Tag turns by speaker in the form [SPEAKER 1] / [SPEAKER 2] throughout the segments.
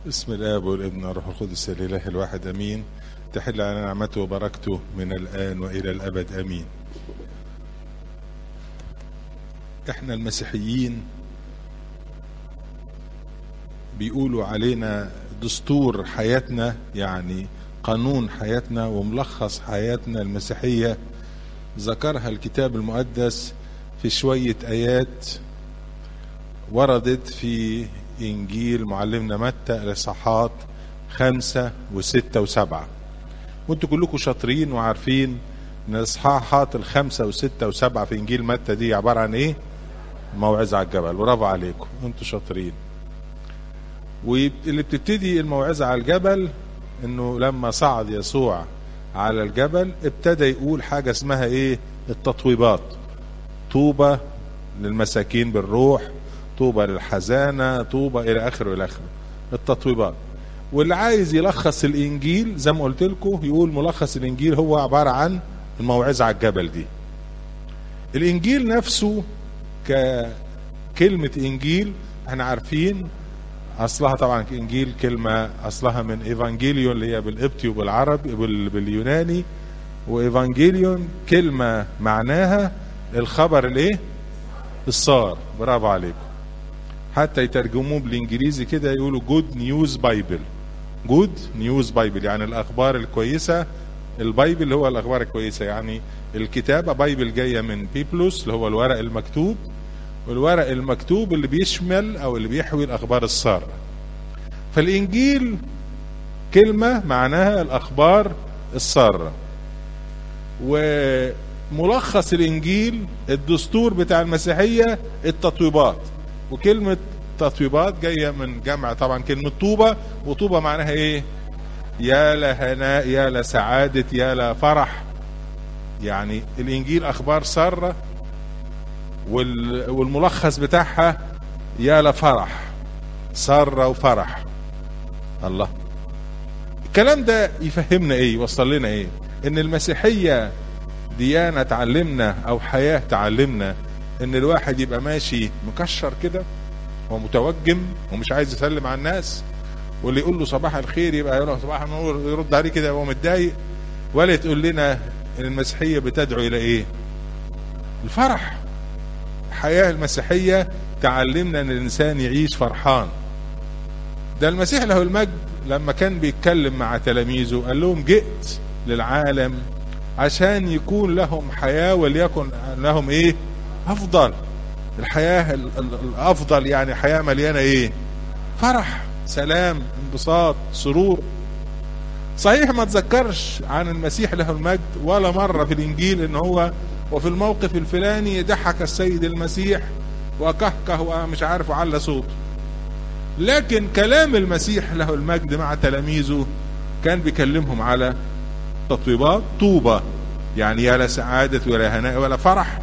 [SPEAKER 1] بسم الاب والابن والروح القدس الاله الواحد امين تحل على نعمته وبركته من الان والى الابد امين احنا المسيحيين بيقولوا علينا دستور حياتنا يعني قانون حياتنا وملخص حياتنا المسيحيه ذكرها الكتاب المقدس في شويه ايات وردت في إنجيل معلمنا متى الإصحاحات خمسة وستة وسبعة وانتوا كلكم شاطرين وعارفين ان الإصحاحات الخمسة وستة وسبعة في إنجيل متى دي عبارة عن إيه؟ موعظة على الجبل برافو عليكم انتوا شاطرين واللي بتبتدي الموعظة على الجبل انه لما صعد يسوع على الجبل ابتدى يقول حاجة اسمها ايه التطويبات طوبى للمساكين بالروح طوبى للحزانة طوبى إلى آخره إلى آخره التطويبات واللي عايز يلخص الإنجيل زي ما قلت لكم يقول ملخص الإنجيل هو عبارة عن الموعظة على الجبل دي الإنجيل نفسه ككلمة إنجيل احنا عارفين أصلها طبعا إنجيل كلمة أصلها من إيفانجيليون اللي هي بالقبطي وبالعربي باليوناني وإيفانجيليون كلمة معناها الخبر الإيه؟ الصار برافو عليكم حتى يترجموه بالانجليزي كده يقولوا جود نيوز بايبل جود نيوز بايبل يعني الاخبار الكويسه البايبل اللي هو الاخبار الكويسه يعني الكتابه بايبل جايه من بيبلوس اللي هو الورق المكتوب والورق المكتوب اللي بيشمل او اللي بيحوي الاخبار الساره فالانجيل كلمه معناها الاخبار الساره وملخص الانجيل الدستور بتاع المسيحيه التطويبات وكلمة تطويبات جاية من جمع طبعا كلمة طوبة وطوبة معناها ايه يا لهناء يا لسعادة يا لفرح يعني الانجيل اخبار سارة والملخص بتاعها يا لفرح سارة وفرح الله الكلام ده يفهمنا ايه يوصل لنا ايه ان المسيحية ديانة تعلمنا او حياة تعلمنا ان الواحد يبقى ماشي مكشر كده ومتوجم ومش عايز يسلم على الناس واللي يقول له صباح الخير يبقى يقول له صباح النور يرد عليه كده وهو متضايق ولا تقول لنا ان المسيحيه بتدعو الى ايه؟ الفرح الحياه المسيحيه تعلمنا ان الانسان يعيش فرحان ده المسيح له المجد لما كان بيتكلم مع تلاميذه قال لهم جئت للعالم عشان يكون لهم حياه وليكن لهم ايه؟ افضل الحياه الافضل يعني حياه مليانه ايه فرح سلام انبساط سرور صحيح ما تذكرش عن المسيح له المجد ولا مره في الانجيل ان هو وفي الموقف الفلاني ضحك السيد المسيح وكهكه ومش عارف وعلى صوته لكن كلام المسيح له المجد مع تلاميذه كان بيكلمهم على تطويبات طوبى يعني يا لا سعادة ولا هناء ولا فرح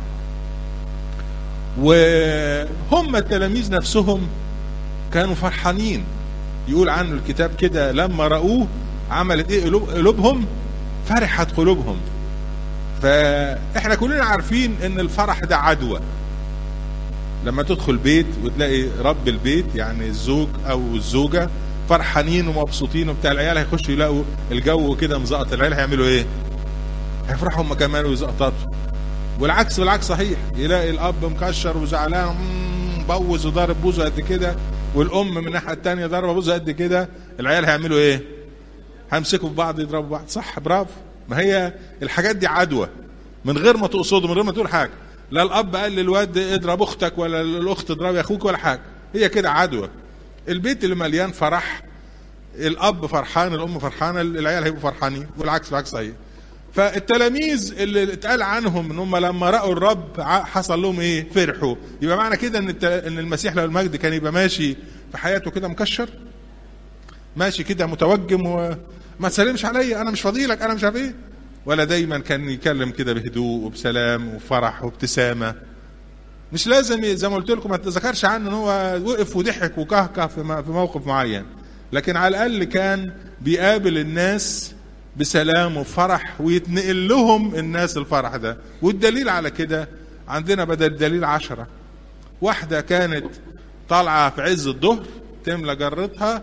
[SPEAKER 1] وهم التلاميذ نفسهم كانوا فرحانين يقول عنه الكتاب كده لما رأوه عملت ايه قلوب قلوبهم فرحت قلوبهم فاحنا كلنا عارفين ان الفرح ده عدوى لما تدخل بيت وتلاقي رب البيت يعني الزوج او الزوجه فرحانين ومبسوطين وبتاع العيال هيخشوا يلاقوا الجو كده مزقط العيال هيعملوا ايه؟ هيفرحوا هم كمان ويزقططوا والعكس بالعكس صحيح يلاقي الاب مكشر وزعلان مبوز وضارب بوزه قد كده والام من الناحيه الثانيه ضاربه بوزه قد كده العيال هيعملوا ايه؟ هيمسكوا في بعض يضربوا بعض صح برافو ما هي الحاجات دي عدوى من غير ما تقصده من غير ما تقول حاجه لا الاب قال للواد اضرب اختك ولا الاخت اضربي اخوك ولا حاجه هي كده عدوى البيت اللي مليان فرح الاب فرحان الام فرحانه العيال هيبقوا فرحانين والعكس بالعكس صحيح فالتلاميذ اللي اتقال عنهم ان هم لما راوا الرب حصل لهم ايه؟ فرحوا يبقى معنى كده ان ان المسيح له المجد كان يبقى ماشي في حياته كده مكشر ماشي كده متوجم وما تسلمش عليا انا مش فضيلك انا مش عارف ايه ولا دايما كان يتكلم كده بهدوء وبسلام وفرح وابتسامه مش لازم زي ما قلت لكم ما تذكرش عنه ان هو وقف وضحك وكهكه في موقف معين لكن على الاقل كان بيقابل الناس بسلام وفرح ويتنقل لهم الناس الفرح ده والدليل على كده عندنا بدل دليل عشرة واحدة كانت طالعة في عز الظهر تملى جرتها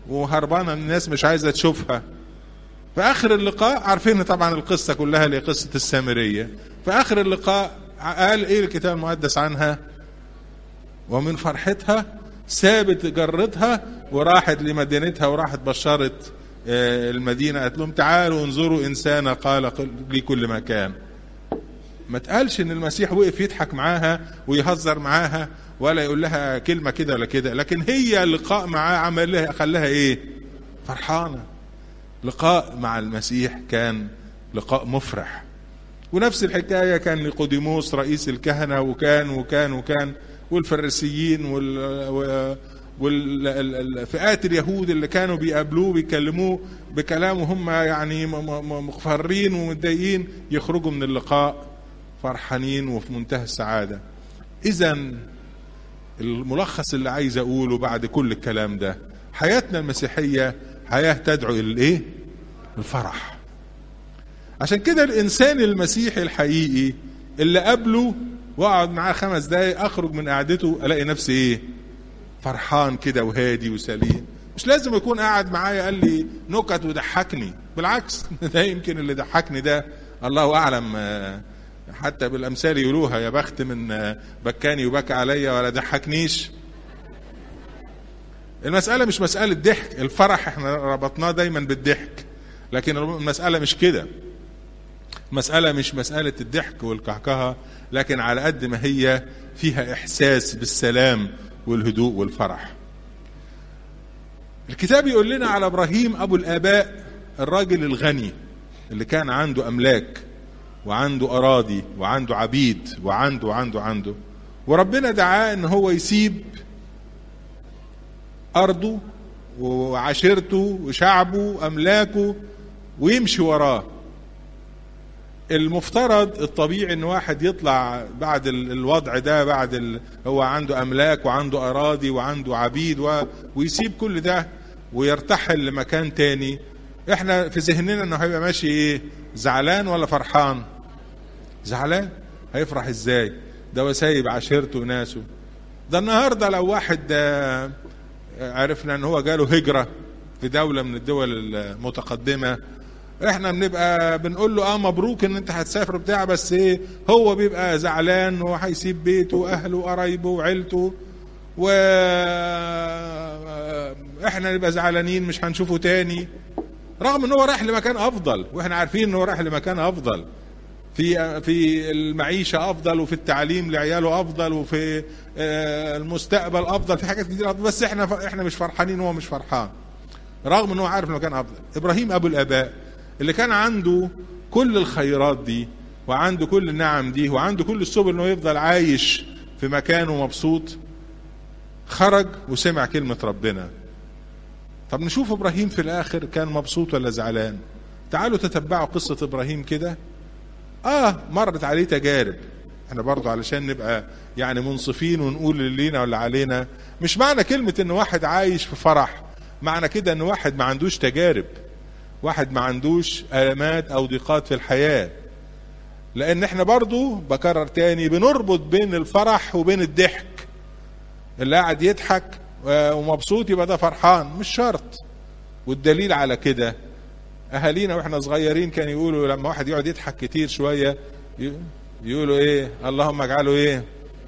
[SPEAKER 1] وهربانه من الناس مش عايزه تشوفها في اخر اللقاء عارفين طبعا القصه كلها اللي هي قصه السامريه في اخر اللقاء قال ايه الكتاب المقدس عنها ومن فرحتها سابت جرتها وراحت لمدينتها وراحت بشرت المدينة قالت لهم تعالوا انظروا إنسانا قال لي كل مكان ما تقالش ان المسيح وقف يضحك معاها ويهزر معاها ولا يقول لها كلمة كده ولا كده لكن هي اللقاء معاه عمل لها خلاها ايه فرحانة لقاء مع المسيح كان لقاء مفرح ونفس الحكاية كان لقديموس رئيس الكهنة وكان وكان وكان والفريسيين وال والفئات اليهود اللي كانوا بيقابلوه بيكلموه بكلام هم يعني مغفرين ومتضايقين يخرجوا من اللقاء فرحانين وفي منتهى السعاده. اذا الملخص اللي عايز اقوله بعد كل الكلام ده حياتنا المسيحيه حياه تدعو الى الايه؟ الفرح. عشان كده الانسان المسيحي الحقيقي اللي قابله واقعد معاه خمس دقايق اخرج من قعدته الاقي نفسي ايه؟ فرحان كده وهادي وسليم مش لازم يكون قاعد معايا قال لي نكت وضحكني بالعكس ده يمكن اللي ضحكني ده الله اعلم حتى بالامثال يقولوها يا بخت من بكاني وبكى عليا ولا ضحكنيش المسألة مش مسألة ضحك الفرح احنا ربطناه دايما بالضحك لكن المسألة مش كده مسألة مش مسألة الضحك والكهكهة لكن على قد ما هي فيها إحساس بالسلام والهدوء والفرح الكتاب يقول لنا على ابراهيم ابو الاباء الراجل الغني اللي كان عنده املاك وعنده اراضي وعنده عبيد وعنده وعنده عنده وربنا دعاه ان هو يسيب ارضه وعشيرته وشعبه واملاكه ويمشي وراه المفترض الطبيعي ان واحد يطلع بعد الوضع ده بعد ال... هو عنده املاك وعنده اراضي وعنده عبيد و... ويسيب كل ده ويرتحل لمكان تاني احنا في ذهننا انه هيبقى ماشي ايه زعلان ولا فرحان زعلان هيفرح ازاي ده هو سايب عشيرته وناسه ده النهارده لو واحد عرفنا ان هو جاله هجره في دوله من الدول المتقدمه احنا بنبقى بنقول له اه مبروك ان انت هتسافر بتاع بس ايه هو بيبقى زعلان وهيسيب بيته واهله وقرايبه وعيلته و احنا نبقى زعلانين مش هنشوفه تاني رغم ان هو رايح لمكان افضل واحنا عارفين ان هو رايح لمكان افضل في في المعيشه افضل وفي التعليم لعياله افضل وفي المستقبل افضل في حاجات كتير افضل بس احنا احنا مش فرحانين وهو مش فرحان رغم ان هو عارف المكان افضل ابراهيم ابو الاباء اللي كان عنده كل الخيرات دي وعنده كل النعم دي وعنده كل السبل انه يفضل عايش في مكانه مبسوط خرج وسمع كلمة ربنا طب نشوف ابراهيم في الاخر كان مبسوط ولا زعلان تعالوا تتبعوا قصة ابراهيم كده اه مرت عليه تجارب احنا برضو علشان نبقى يعني منصفين ونقول اللي لينا ولا علينا مش معنى كلمة ان واحد عايش في فرح معنى كده ان واحد ما عندوش تجارب واحد ما عندوش ألمات أو ضيقات في الحياة لأن احنا برضو بكرر تاني بنربط بين الفرح وبين الضحك اللي قاعد يضحك ومبسوط يبقى ده فرحان مش شرط والدليل على كده أهالينا وإحنا صغيرين كانوا يقولوا لما واحد يقعد يضحك كتير شوية يقولوا إيه اللهم اجعله إيه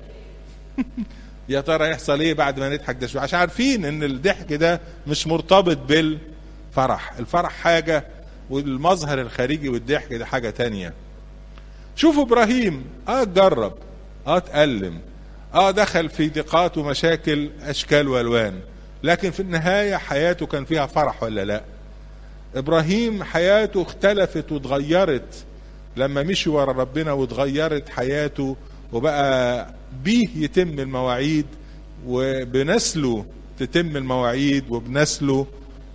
[SPEAKER 1] يا ترى يحصل إيه بعد ما نضحك ده شوية عشان عارفين إن الضحك ده مش مرتبط بال فرح الفرح حاجة والمظهر الخارجي والضحك ده حاجة تانية شوفوا ابراهيم اه جرب اه اتألم اه دخل في ضيقات ومشاكل اشكال والوان لكن في النهاية حياته كان فيها فرح ولا لا ابراهيم حياته اختلفت واتغيرت لما مشي ورا ربنا واتغيرت حياته وبقى بيه يتم المواعيد وبنسله تتم المواعيد وبنسله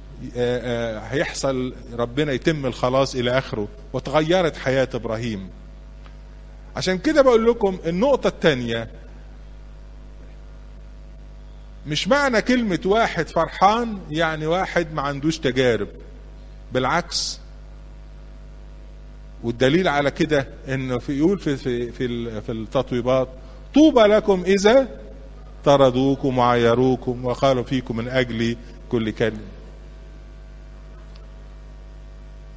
[SPEAKER 1] هيحصل ربنا يتم الخلاص الى اخره وتغيرت حياه ابراهيم عشان كده بقول لكم النقطه الثانيه مش معنى كلمه واحد فرحان يعني واحد ما عندوش تجارب بالعكس والدليل على كده انه في يقول في في في, في التطويبات طوبى لكم اذا طردوكم وعيروكم وقالوا فيكم من اجل كل كلمه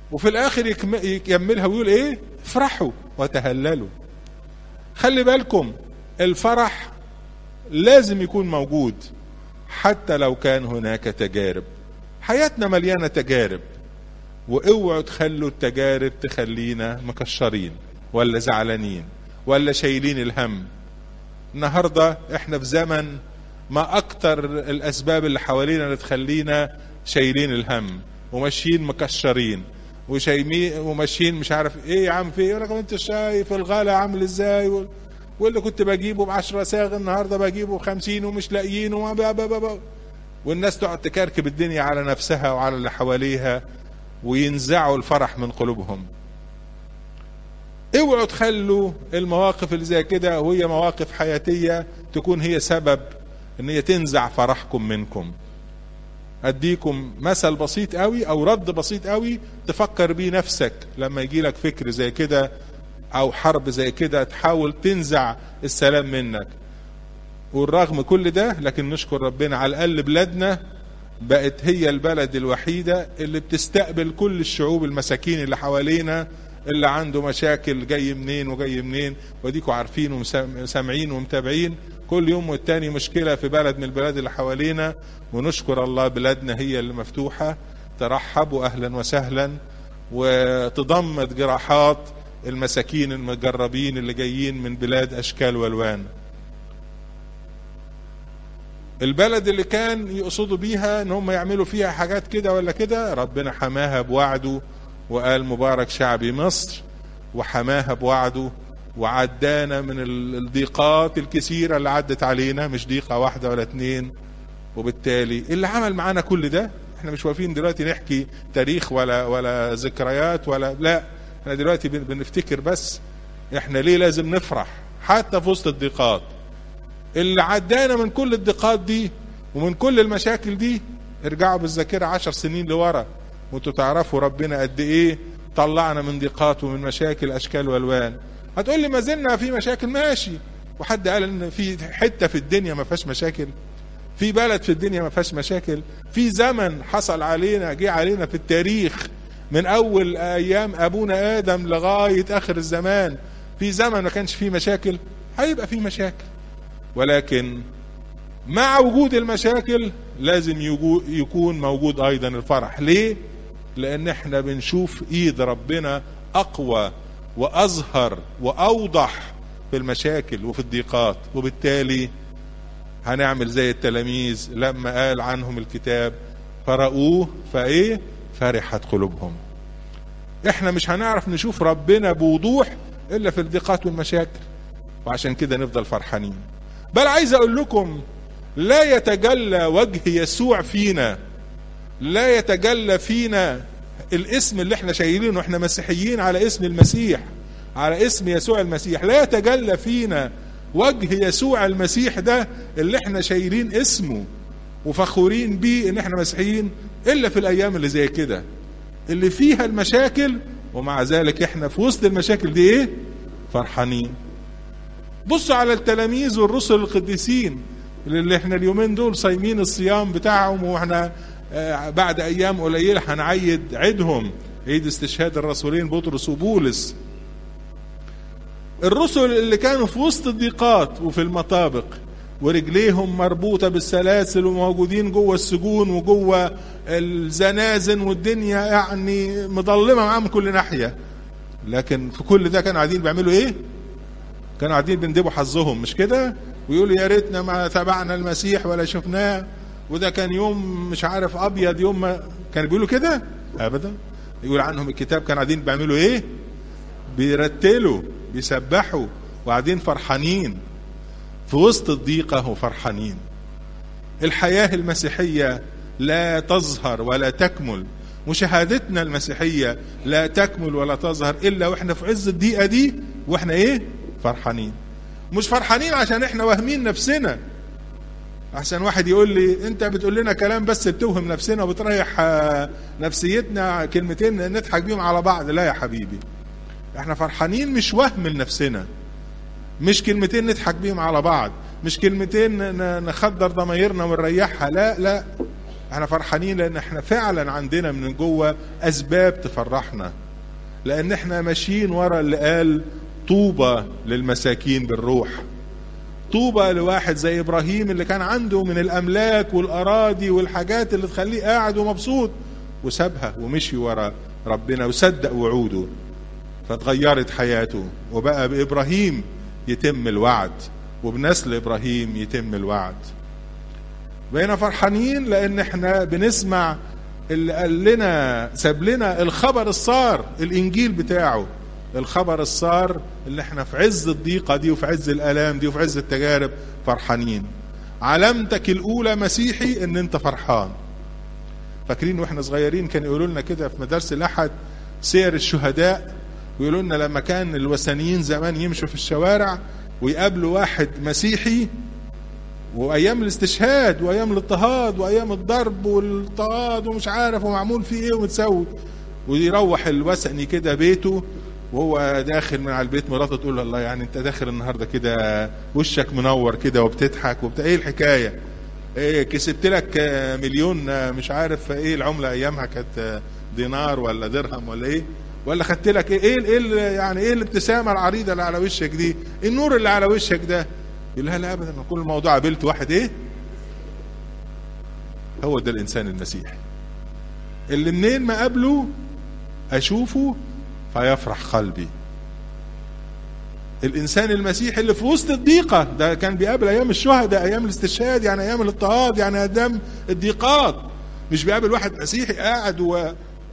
[SPEAKER 1] وفي الاخر يكم- يكملها ويقول ايه افرحوا وتهللوا خلي بالكم الفرح لازم يكون موجود حتى لو كان هناك تجارب حياتنا مليانه تجارب واوعوا تخلوا التجارب تخلينا مكشرين ولا زعلانين ولا شايلين الهم النهارده احنا في زمن ما اكتر الاسباب اللي حوالينا اللي تخلينا شايلين الهم وماشيين مكشرين وشايمين وماشيين مش عارف ايه يا عم في ايه يقول لك انت شايف الغلا عامل ازاي وال- واللي كنت بجيبه ب 10 صاغ النهارده بجيبه ب 50 ومش لاقيينه وما با- با- با- با. والناس تقعد تكركب الدنيا على نفسها وعلى اللي حواليها وينزعوا الفرح من قلوبهم اوعوا تخلوا المواقف اللي زي كده وهي مواقف حياتية تكون هي سبب ان هي تنزع فرحكم منكم اديكم مثل بسيط قوي او رد بسيط قوي تفكر بيه نفسك لما يجي لك فكر زي كده او حرب زي كده تحاول تنزع السلام منك والرغم كل ده لكن نشكر ربنا على الاقل بلادنا بقت هي البلد الوحيدة اللي بتستقبل كل الشعوب المساكين اللي حوالينا اللي عنده مشاكل جاي منين وجاي منين وديكوا عارفين وسامعين ومتابعين كل يوم والتاني مشكلة في بلد من البلاد اللي حوالينا ونشكر الله بلادنا هي اللي مفتوحة ترحب أهلا وسهلا وتضمد جراحات المساكين المجربين اللي جايين من بلاد أشكال والوان البلد اللي كان يقصدوا بيها ان هم يعملوا فيها حاجات كده ولا كده ربنا حماها بوعده وقال مبارك شعبي مصر وحماها بوعده وعدانا من الضيقات الكثيرة اللي عدت علينا مش ضيقة واحدة ولا اتنين وبالتالي اللي عمل معانا كل ده احنا مش واقفين دلوقتي نحكي تاريخ ولا ولا ذكريات ولا لا احنا دلوقتي بنفتكر بس احنا ليه لازم نفرح حتى في وسط الضيقات اللي عدانا من كل الضيقات دي ومن كل المشاكل دي ارجعوا بالذاكرة عشر سنين لورا وانتوا تعرفوا ربنا قد ايه طلعنا من ضيقات ومن مشاكل اشكال والوان هتقول لي ما زلنا في مشاكل ماشي وحد قال ان في حته في الدنيا ما فيهاش مشاكل في بلد في الدنيا ما فيهاش مشاكل في زمن حصل علينا جه علينا في التاريخ من اول ايام ابونا ادم لغايه اخر الزمان في زمن ما كانش فيه مشاكل هيبقى فيه مشاكل ولكن مع وجود المشاكل لازم يكون موجود ايضا الفرح ليه لان احنا بنشوف ايد ربنا اقوى واظهر واوضح في المشاكل وفي الضيقات وبالتالي هنعمل زي التلاميذ لما قال عنهم الكتاب فرأوه فايه فرحت قلوبهم احنا مش هنعرف نشوف ربنا بوضوح الا في الضيقات والمشاكل وعشان كده نفضل فرحانين بل عايز اقول لكم لا يتجلى وجه يسوع فينا لا يتجلى فينا الاسم اللي احنا شايلينه واحنا مسيحيين على اسم المسيح على اسم يسوع المسيح لا يتجلى فينا وجه يسوع المسيح ده اللي احنا شايلين اسمه وفخورين بيه ان احنا مسيحيين الا في الايام اللي زي كده اللي فيها المشاكل ومع ذلك احنا في وسط المشاكل دي ايه فرحانين بصوا على التلاميذ والرسل القديسين اللي احنا اليومين دول صايمين الصيام بتاعهم واحنا بعد ايام قليله هنعيد عيدهم عيد استشهاد الرسولين بطرس وبولس الرسل اللي كانوا في وسط الضيقات وفي المطابق ورجليهم مربوطه بالسلاسل وموجودين جوه السجون وجوه الزنازن والدنيا يعني مظلمه معاهم من كل ناحيه لكن في كل ده كانوا قاعدين بيعملوا ايه؟ كانوا قاعدين بيندبوا حظهم مش كده؟ ويقولوا يا ريتنا ما تبعنا المسيح ولا شفناه وده كان يوم مش عارف ابيض يوم ما كانوا بيقولوا كده؟ ابدا يقول عنهم الكتاب كانوا قاعدين بيعملوا ايه؟ بيرتلوا بيسبحوا وقاعدين فرحانين في وسط الضيقه وفرحانين الحياه المسيحيه لا تظهر ولا تكمل مشاهدتنا المسيحيه لا تكمل ولا تظهر الا واحنا في عز الضيقه دي واحنا ايه؟ فرحانين مش فرحانين عشان احنا واهمين نفسنا احسن واحد يقول لي انت بتقول لنا كلام بس بتوهم نفسنا وبتريح نفسيتنا كلمتين نضحك بيهم على بعض لا يا حبيبي احنا فرحانين مش وهم لنفسنا مش كلمتين نضحك بيهم على بعض مش كلمتين نخدر ضمايرنا ونريحها لا لا احنا فرحانين لان احنا فعلا عندنا من جوه اسباب تفرحنا لان احنا ماشيين ورا اللي قال طوبى للمساكين بالروح طوبى لواحد زي ابراهيم اللي كان عنده من الاملاك والاراضي والحاجات اللي تخليه قاعد ومبسوط وسابها ومشي ورا ربنا وصدق وعوده فتغيرت حياته وبقى بابراهيم يتم الوعد وبنسل ابراهيم يتم الوعد بقينا فرحانين لان احنا بنسمع اللي قال لنا ساب لنا الخبر الصار الانجيل بتاعه الخبر الصار اللي احنا في عز الضيقة دي وفي عز الالام دي وفي عز التجارب فرحانين علامتك الاولى مسيحي ان انت فرحان فاكرين واحنا صغيرين كانوا يقولوا لنا كده في مدارس الاحد سير الشهداء ويقولوا لنا لما كان الوثنيين زمان يمشوا في الشوارع ويقابلوا واحد مسيحي وايام الاستشهاد وايام الاضطهاد وايام الضرب والاضطهاد ومش عارف ومعمول فيه ايه ومتسوي ويروح الوثني كده بيته وهو داخل من على البيت مراته تقول له الله يعني انت داخل النهارده كده وشك منور كده وبتضحك وبتاع ايه الحكايه؟ ايه كسبت لك مليون مش عارف ايه العمله ايامها كانت دينار ولا درهم ولا ايه؟ ولا خدت لك ايه ايه, إيه يعني ايه الابتسامه العريضه اللي على وشك دي؟ النور اللي على وشك ده؟ يقول لها لا ابدا كل الموضوع قابلت واحد ايه؟ هو ده الانسان المسيحي اللي منين ما قابله اشوفه فيفرح قلبي الانسان المسيحي اللي في وسط الضيقه ده كان بيقابل ايام الشهداء ايام الاستشهاد يعني ايام الاضطهاد يعني ايام الضيقات مش بيقابل واحد مسيحي قاعد و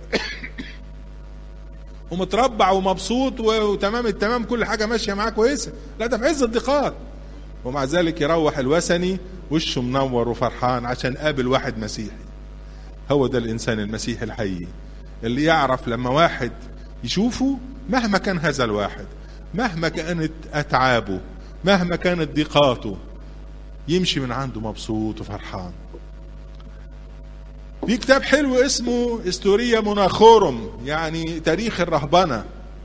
[SPEAKER 1] ومتربع ومبسوط وتمام التمام كل حاجه ماشيه معاه كويسه لا ده في عز الضيقات ومع ذلك يروح الوثني وشه منور وفرحان عشان قابل واحد مسيحي هو ده الانسان المسيحي الحقيقي اللي يعرف لما واحد يشوفه مهما كان هذا الواحد مهما كانت اتعابه مهما كانت ضيقاته يمشي من عنده مبسوط وفرحان في كتاب حلو اسمه استوريا موناخورم يعني تاريخ الرهبنه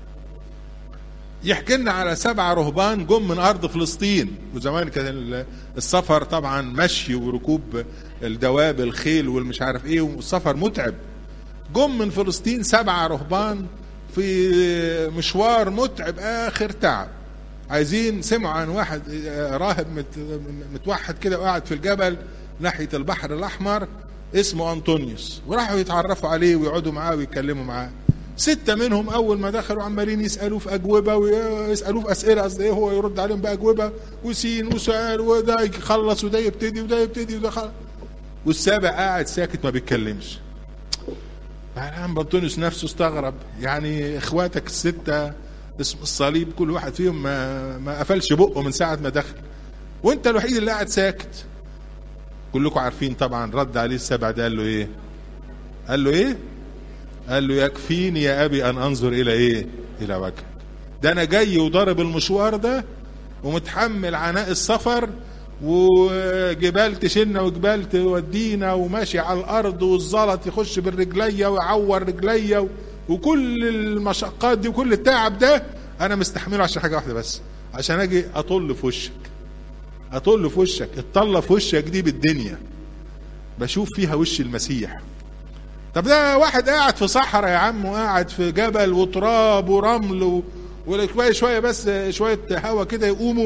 [SPEAKER 1] يحكي لنا على سبعة رهبان جم من أرض فلسطين وزمان كان السفر طبعا مشي وركوب الدواب الخيل والمش عارف ايه والسفر متعب جم من فلسطين سبعة رهبان في مشوار متعب آخر تعب عايزين سمعوا عن واحد راهب متوحد كده وقاعد في الجبل ناحية البحر الأحمر اسمه أنطونيوس وراحوا يتعرفوا عليه ويقعدوا معاه ويتكلموا معاه ستة منهم أول ما دخلوا عمالين يسألوه في أجوبة ويسألوه في أسئلة قصدي إيه هو يرد عليهم بأجوبة وسين وسؤال وده يخلص وده يبتدي وده يبتدي وده خلص والسابع قاعد ساكت ما بيتكلمش عم بطونس نفسه استغرب يعني اخواتك الستة اسم الصليب كل واحد فيهم ما, ما قفلش بقه من ساعة ما دخل وانت الوحيد اللي قاعد ساكت كلكم عارفين طبعا رد عليه السبع ده قال له ايه قال له ايه قال له يكفيني يا ابي ان انظر الى ايه الى وجهك ده انا جاي وضارب المشوار ده ومتحمل عناء السفر وجبال تشيلنا وجبال تودينا وماشي على الارض والزلط يخش بالرجليه ويعور رجليه وكل المشقات دي وكل التعب ده انا مستحمله عشان حاجه واحده بس عشان اجي اطل في وشك اطل في وشك الطله في وشك دي بالدنيا بشوف فيها وش المسيح طب ده واحد قاعد في صحراء يا عم وقاعد في جبل وتراب ورمل و... وشويه شويه بس شويه هوا كده يقوموا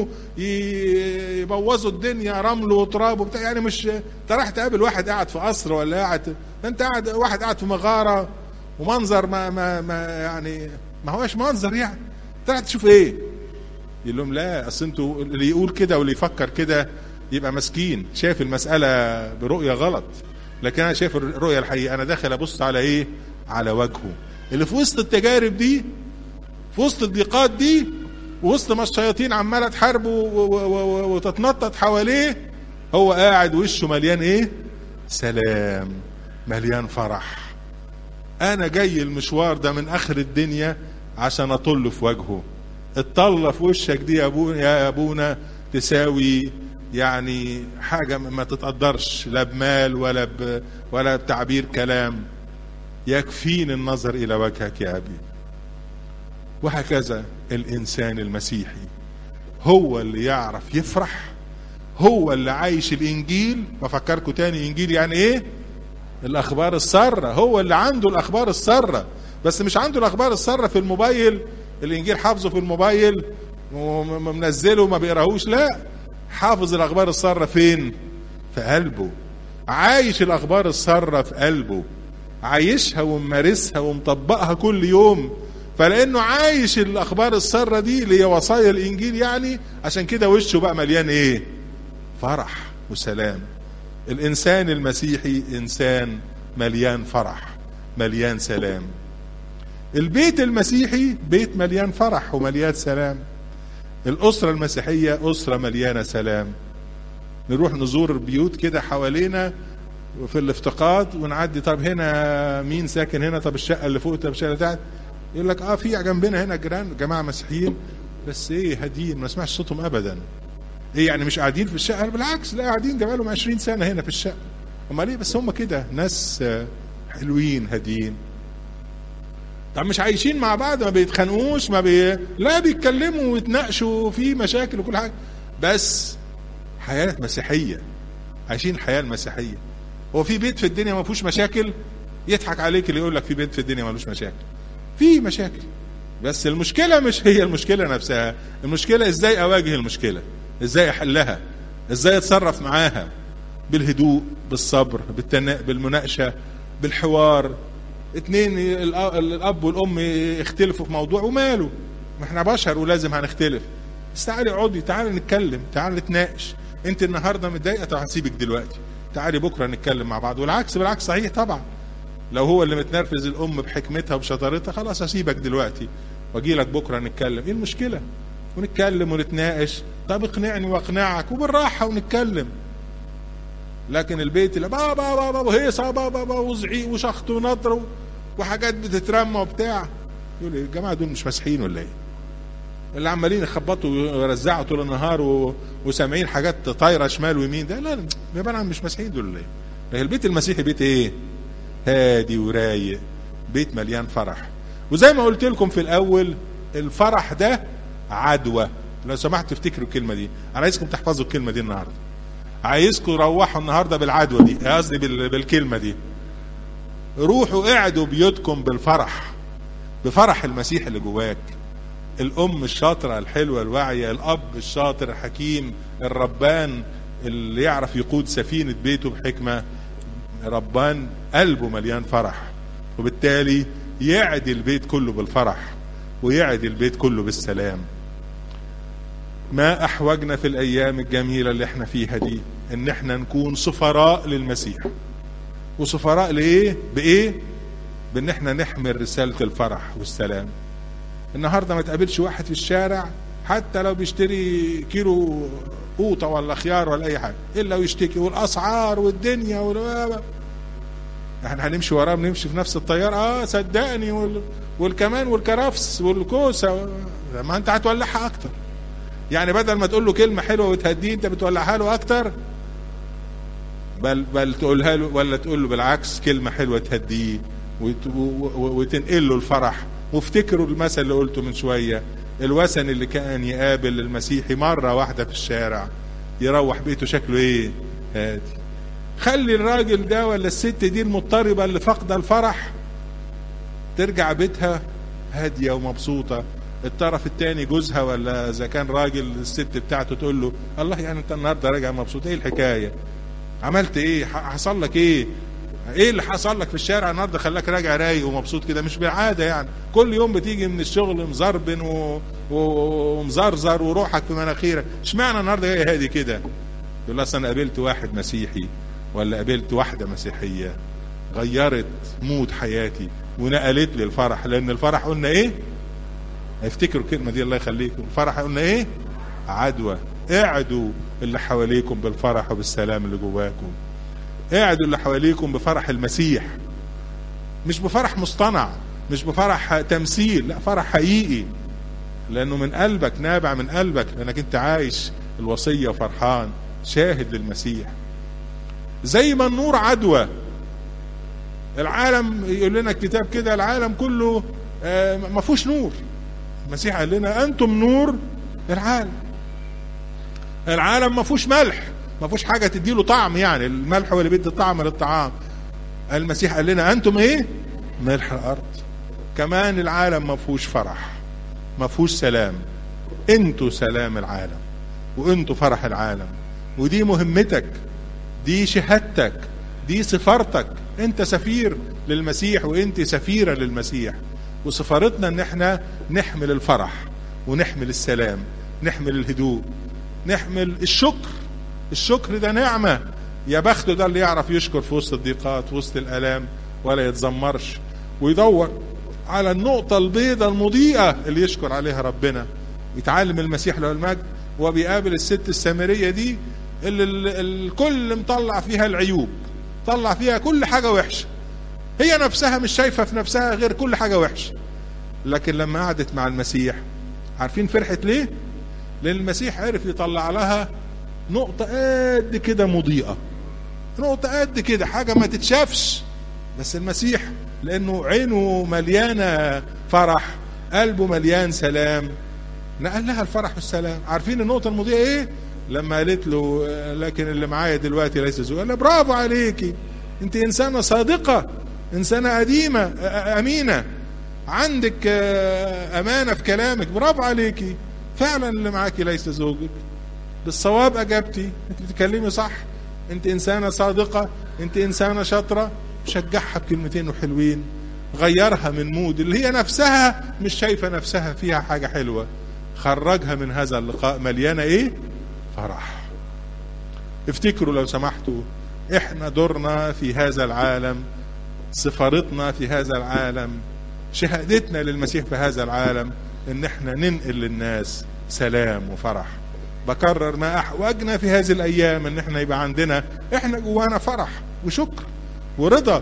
[SPEAKER 1] يبوظوا الدنيا رمل وتراب وبتاع يعني مش انت رايح تقابل واحد قاعد في قصر ولا قاعد انت قاعد واحد قاعد في مغاره ومنظر ما ما ما يعني ما هوش منظر يعني انت رايح تشوف ايه؟ يقول لهم لا اصل انتوا اللي يقول كده واللي يفكر كده يبقى مسكين شايف المساله برؤيه غلط لكن انا شايف الرؤيه الحقيقيه انا داخل ابص على ايه؟ على وجهه اللي في وسط التجارب دي في وسط الضيقات دي ووسط ما الشياطين عماله تحاربه وتتنطط حواليه هو قاعد وشه مليان ايه؟ سلام مليان فرح انا جاي المشوار ده من اخر الدنيا عشان اطل في وجهه الطلة في وشك دي يا ابونا يا ابونا تساوي يعني حاجة ما تتقدرش لا بمال ولا ب ولا بتعبير كلام يكفيني النظر إلى وجهك يا أبي وهكذا الإنسان المسيحي هو اللي يعرف يفرح هو اللي عايش الإنجيل بفكركم تاني إنجيل يعني إيه الاخبار الساره هو اللي عنده الاخبار الساره بس مش عنده الاخبار الساره في الموبايل الانجيل حافظه في الموبايل ومنزله وما بيقراهوش لا حافظ الاخبار الساره فين في قلبه عايش الاخبار الساره في قلبه عايشها وممارسها ومطبقها كل يوم فلانه عايش الاخبار الساره دي اللي هي وصايا الانجيل يعني عشان كده وشه بقى مليان ايه فرح وسلام الانسان المسيحي انسان مليان فرح مليان سلام البيت المسيحي بيت مليان فرح ومليان سلام الاسره المسيحيه اسره مليانه سلام نروح نزور بيوت كده حوالينا في الافتقاد ونعدي طب هنا مين ساكن هنا طب الشقه اللي فوق طب الشقه اللي تحت يقول لك اه في جنبنا هنا جيران جماعه مسيحيين بس ايه هاديين ما اسمعش صوتهم ابدا ايه يعني مش قاعدين في الشقه بالعكس لا قاعدين ده بقالهم 20 سنه هنا في الشقه امال ايه بس هم كده ناس حلوين هاديين طب مش عايشين مع بعض ما بيتخانقوش ما بي... لا بيتكلموا ويتناقشوا في مشاكل وكل حاجه بس حياه مسيحيه عايشين الحياه المسيحيه هو في بيت في الدنيا ما فيهوش مشاكل يضحك عليك اللي يقول لك في بيت في الدنيا ملوش مشاكل في مشاكل بس المشكلة مش هي المشكلة نفسها المشكلة ازاي اواجه المشكلة ازاي احلها ازاي اتصرف معاها بالهدوء بالصبر بالتنا... بالمناقشة بالحوار اتنين الاب والام يختلفوا في موضوع وماله ما احنا بشر ولازم هنختلف بس تعالي اقعدي تعالي نتكلم تعالي نتناقش انت النهارده متضايقه طب هسيبك دلوقتي تعالي بكره نتكلم مع بعض والعكس بالعكس صحيح طبعا لو هو اللي متنرفز الام بحكمتها وبشطارتها خلاص هسيبك دلوقتي واجي لك بكره نتكلم ايه المشكله ونتكلم ونتناقش طب اقنعني واقنعك وبالراحه ونتكلم لكن البيت اللي بابا بابا وهيصه بابا بابا وزعيق وشخط ونطر وحاجات بتترمى وبتاع يقول ايه الجماعه دول مش مسيحيين ولا ايه؟ اللي عمالين يخبطوا ويرزعوا طول النهار و... وسامعين حاجات طايره شمال ويمين ده لا يبقى مش مسيحيين دول ولا ايه؟ البيت المسيحي بيت ايه؟ هادي ورايق بيت مليان فرح وزي ما قلت لكم في الاول الفرح ده عدوى لو سمحت تفتكروا الكلمه دي انا عايزكم تحفظوا الكلمه دي النهارده عايزكم تروحوا النهارده بالعدوى دي قصدي بالكلمه دي روحوا اقعدوا بيوتكم بالفرح بفرح المسيح اللي جواك الام الشاطره الحلوه الواعيه الاب الشاطر الحكيم الربان اللي يعرف يقود سفينه بيته بحكمه ربان قلبه مليان فرح وبالتالي يعدي البيت كله بالفرح ويعدي البيت كله بالسلام ما احوجنا في الايام الجميله اللي احنا فيها دي ان احنا نكون سفراء للمسيح وسفراء لايه بايه بان احنا نحمل رساله الفرح والسلام النهارده ما تقابلش واحد في الشارع حتى لو بيشتري كيلو قوطه ولا خيار ولا اي حاجه الا ويشتكي والاسعار والدنيا وال... احنا هنمشي وراه بنمشي في نفس الطياره اه صدقني وال... والكمان والكرفس والكوسه ما انت هتولعها اكتر يعني بدل ما تقول له كلمه حلوه وتهديه انت بتولعها له اكتر بل بل تقولها له ولا تقول له بالعكس كلمه حلوه تهديه وت... وتنقل له الفرح وافتكروا المثل اللي قلته من شويه الوثن اللي كان يقابل المسيحي مره واحده في الشارع يروح بيته شكله ايه هادي خلي الراجل ده ولا الست دي المضطربه اللي فاقده الفرح ترجع بيتها هاديه ومبسوطه الطرف الثاني جوزها ولا اذا كان راجل الست بتاعته تقول له الله يعني انت النهارده راجع مبسوط ايه الحكايه عملت ايه حصل لك ايه ايه اللي حصل لك في الشارع النهارده خلاك راجع رايق ومبسوط كده مش بالعاده يعني كل يوم بتيجي من الشغل مزربن و... و... ومزرزر وروحك في مناخيرك اشمعنى النهارده جاي هادي كده يقول اصل انا قابلت واحد مسيحي ولا قابلت واحده مسيحيه غيرت مود حياتي ونقلت لي الفرح لان الفرح قلنا ايه افتكروا الكلمه دي الله يخليكم الفرح قلنا ايه عدوى اعدوا اللي حواليكم بالفرح وبالسلام اللي جواكم اعدوا اللي حواليكم بفرح المسيح مش بفرح مصطنع مش بفرح تمثيل لا فرح حقيقي لانه من قلبك نابع من قلبك لانك انت عايش الوصيه وفرحان شاهد للمسيح زي ما النور عدوى العالم يقول لنا الكتاب كده العالم كله ما فيهوش نور المسيح قال لنا انتم نور العالم العالم ما فيهوش ملح ما فيهوش حاجه تديله طعم يعني الملح هو اللي بيدي طعم للطعام المسيح قال لنا انتم ايه ملح الارض كمان العالم ما فيهوش فرح ما فيهوش سلام انتوا سلام العالم وانتوا فرح العالم ودي مهمتك دي شهادتك دي سفارتك انت سفير للمسيح وانت سفيره للمسيح وسفارتنا ان احنا نحمل الفرح ونحمل السلام نحمل الهدوء نحمل الشكر الشكر ده نعمه يا بخته ده اللي يعرف يشكر في وسط الضيقات في وسط الالام ولا يتذمرش ويدور على النقطة البيضاء المضيئة اللي يشكر عليها ربنا يتعلم المسيح له المجد وبيقابل الست السامرية دي اللي الكل مطلع فيها العيوب طلع فيها كل حاجة وحشة هي نفسها مش شايفة في نفسها غير كل حاجة وحشة لكن لما قعدت مع المسيح عارفين فرحت ليه لان المسيح عرف يطلع لها نقطة قد كده مضيئة نقطة قد كده حاجة ما تتشافش بس المسيح لانه عينه مليانة فرح قلبه مليان سلام نقل لها الفرح والسلام عارفين النقطة المضيئة ايه لما قالت له لكن اللي معايا دلوقتي ليس زوج قال برافو عليكي انت انسانة صادقة انسانة قديمة امينة عندك امانة في كلامك برافو عليكي فعلا اللي معاكي ليس زوجك بالصواب اجبتي انت بتتكلمي صح انت انسانة صادقة انت انسانة شاطرة شجعها بكلمتين وحلوين غيرها من مود اللي هي نفسها مش شايفة نفسها فيها حاجة حلوة خرجها من هذا اللقاء مليانة ايه فرح افتكروا لو سمحتوا احنا دورنا في هذا العالم سفارتنا في هذا العالم شهادتنا للمسيح في هذا العالم ان احنا ننقل للناس سلام وفرح بكرر ما احوجنا في هذه الايام ان احنا يبقى عندنا احنا جوانا فرح وشكر ورضا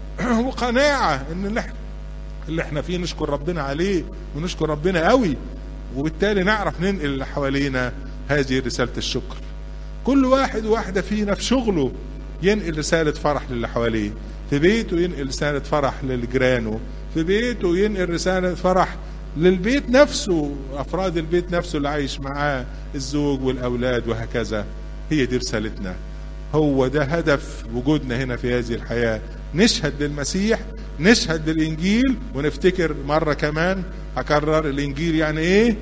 [SPEAKER 1] وقناعه ان اللي احنا اللي احنا فيه نشكر ربنا عليه ونشكر ربنا قوي وبالتالي نعرف ننقل اللي حوالينا هذه رساله الشكر كل واحد وواحده فينا في شغله ينقل رساله فرح للي حواليه في بيته ينقل رساله فرح لجيرانه في بيته ينقل رساله فرح للبيت نفسه افراد البيت نفسه اللي عايش معاه الزوج والاولاد وهكذا هي دي رسالتنا هو ده هدف وجودنا هنا في هذه الحياه نشهد للمسيح نشهد للانجيل ونفتكر مره كمان هكرر الانجيل يعني ايه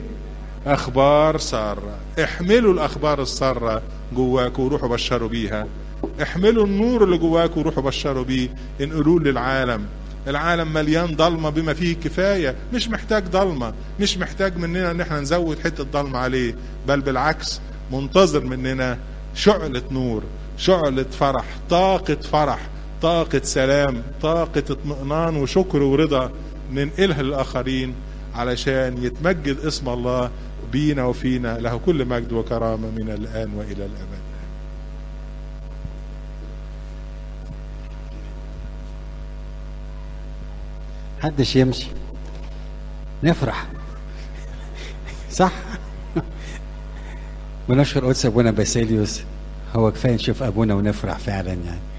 [SPEAKER 1] اخبار ساره احملوا الاخبار الساره جواكم وروحوا بشروا بيها احملوا النور اللي جواكم وروحوا بشروا بيه انقلوه للعالم العالم مليان ضلمه بما فيه كفايه مش محتاج ضلمه مش محتاج مننا ان احنا نزود حته ضلمه عليه بل بالعكس منتظر مننا شعله نور شعله فرح طاقه فرح طاقه سلام طاقه اطمئنان وشكر ورضا ننقلها للاخرين علشان يتمجد اسم الله بينا وفينا له كل مجد وكرامه من الان والى الابد
[SPEAKER 2] حدش يمشي نفرح صح ونشكر قدس ابونا باسيليوس هو كفايه نشوف ابونا ونفرح فعلا يعني